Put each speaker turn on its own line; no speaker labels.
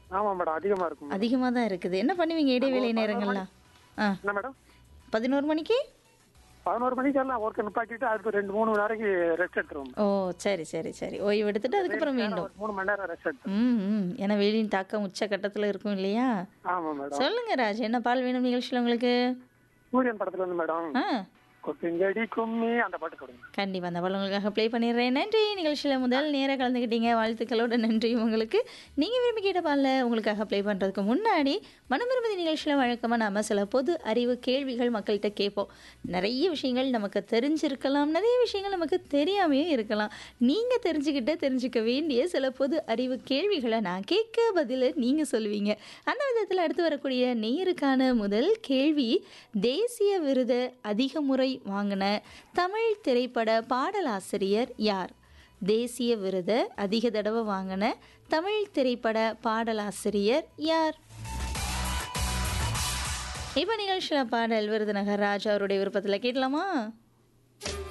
ஆமா மேடம் அதிகமா இருக்கும் மேடம்.
அதிகமாக தான் இருக்குது என்ன பண்ணுவீங்க இடைவேளை நேரங்கள்லாம் ஆ
என்ன மேடம்
பதினோரு மணிக்கு
பதினோரு மணிக்கு எல்லாம் ஒர்க்கை நிப்பாட்டிட்டு அடுத்து ரெண்டு மூணு மணி நேரம் ரெஸ்ட் எடுத்துருவோம்
ஓ சரி சரி சரி ஓய்வு எடுத்துட்டு அதுக்கப்புறம் மீண்டும்
ஒரு மூணு மணி நேரம் ரெஸ்ட் எடுத்துரும்
ம் ம் ஏன்னா வெயிலின் தாக்கம் உச்சக்கட்டத்தில் இருக்கும் இல்லையா
ஆமா மேடம்
சொல்லுங்க ராஜ் என்ன பால் வேணும் நிகழ்ச்சியில் உங்களுக்கு
சூரியன் படத்துல இருந்து மேடம்
ஆ
கொத்துங்கடி கும்மி அந்த பாட்டு சொல்லுங்க
கண்டிப்பாக அந்த பால் உங்களுக்காக ப்ளே பண்ணிடுறேன் நன்றி நிகழ்ச்சியில் முதல் நேராக கலந்துக்கிட்டீங்க வாழ்த்துக்களோட நன்றி உங்களுக்கு நீங்கள் விரும்பி கேட்ட பாலில் உங்களுக்காக ப்ளே பண்ணுறதுக்கு முன்னாடி மனமிருமதி நிகழ்ச்சியில் வழக்கமாக நாம சில பொது அறிவு கேள்விகள் மக்கள்கிட்ட கேட்போம் நிறைய விஷயங்கள் நமக்கு தெரிஞ்சிருக்கலாம் நிறைய விஷயங்கள் நமக்கு தெரியாமையே இருக்கலாம் நீங்கள் தெரிஞ்சுக்கிட்ட தெரிஞ்சுக்க வேண்டிய சில பொது அறிவு கேள்விகளை நான் கேட்க பதில் நீங்கள் சொல்லுவீங்க அந்த விதத்தில் அடுத்து வரக்கூடிய நேருக்கான முதல் கேள்வி தேசிய விருது அதிக முறை வாங்கின தமிழ் திரைப்பட பாடலாசிரியர் யார் தேசிய விருது அதிக தடவை வாங்கின தமிழ் திரைப்பட பாடலாசிரியர் யார் இப்போ நிகழ்ச்சியில் பாடல் விருதுநகர் ராஜா அவருடைய விருப்பத்தில் கேட்கலாமா